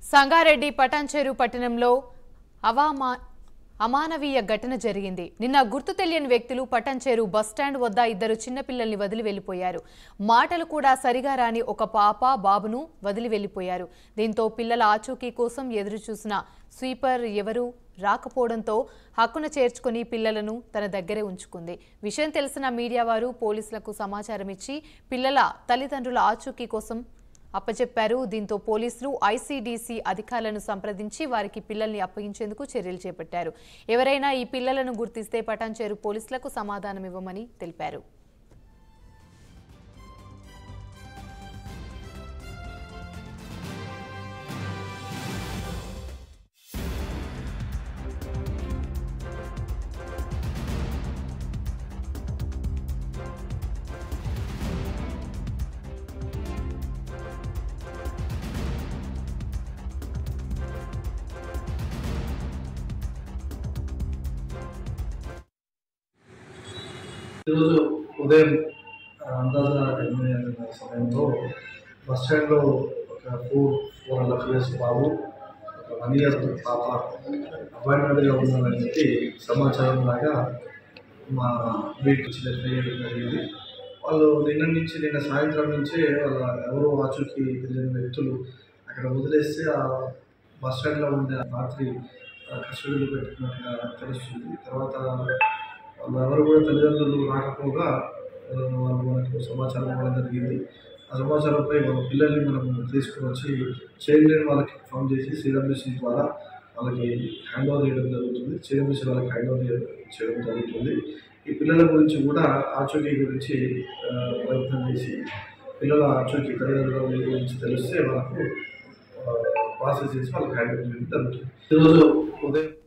సంగారెడ్డి పటాన్చేరు పట్టణంలో అవామా అమానవీయ ఘటన జరిగింది నిన్న గుర్తు తెలియని వ్యక్తులు పటాన్చేరు బస్టాండ్ వద్ద ఇద్దరు చిన్నపిల్లల్ని వదిలి వెళ్లిపోయారు మాటలు కూడా సరిగా రాని ఒక పాప బాబును వదిలి వెళ్లిపోయారు దీంతో పిల్లల ఆచూకీ కోసం ఎదురు చూసిన స్వీపర్ ఎవరూ రాకపోవడంతో హక్కున చేర్చుకుని పిల్లలను తన దగ్గరే ఉంచుకుంది విషయం తెలిసిన మీడియా వారు పోలీసులకు సమాచారం ఇచ్చి పిల్లల తల్లిదండ్రుల ఆచూకీ కోసం అప్పచెప్పారు దీంతో పోలీసులు ఐసీడీసీ అధికారులను సంప్రదించి వారికి పిల్లల్ని అప్పగించేందుకు చర్యలు చేపట్టారు ఎవరైనా ఈ పిల్లలను గుర్తిస్తే పటాన్చేరు పోలీసులకు సమాధానం ఇవ్వమని తెలిపారు ఈరోజు ఉదయం ఆ, అందాజ ఎనిమిది గంటల సమయంలో బస్ స్టాండ్లో ఒక four four and half years బాబు ఒక వన్ ఇయర్ పాప అపాయింట్మెంట్గా ఉందని చెప్పి సమాచారం లాగా మా వీటికి వచ్చిన చేయడం జరిగింది వాళ్ళు నిన్న నుంచి నిన్న సాయంత్రం నుంచే వాళ్ళ ఎవరో ఆచూకీ తెలియని వ్యక్తులు అక్కడ వదిలేస్తే ఆ బస్ స్టాండ్లో ఉండే రాత్రి ఆ, కస్టడీలో పెట్టుకున్నట్టుగా తెలుస్తుంది తర్వాత వాళ్ళు ఎవరు కూడా తల్లిదండ్రులు రాకపోగా ఆ, వాళ్ళు మనకు సమాచారం ఇవ్వడం జరిగింది ఆ సమాచారంపై వాళ్ళ పిల్లల్ని మనం తీసుకుని వచ్చి చైల్డ్ వాళ్ళకి ఫోన్ చేసి సిడబ్ల్యూసీ ద్వారా వాళ్ళకి హ్యాండ్ ఓవర్ చేయడం జరుగుతుంది సిడబ్ల్యూసీ వాళ్ళకి హ్యాండ్ ఓవర్ చేయడం జరుగుతుంది ఈ పిల్లల గురించి కూడా ఆచూకీ గురించి ఆ, ప్రయత్నం చేసి పిల్లల ఆచూకీ తల్లిదండ్రుల గురించి తెలిస్తే వాళ్ళకు ప్రాసెస్ చేసి వాళ్ళకి హ్యాండ్ ఓవర్ చేయడం జరుగుతుంది ఈరోజు ఉదయం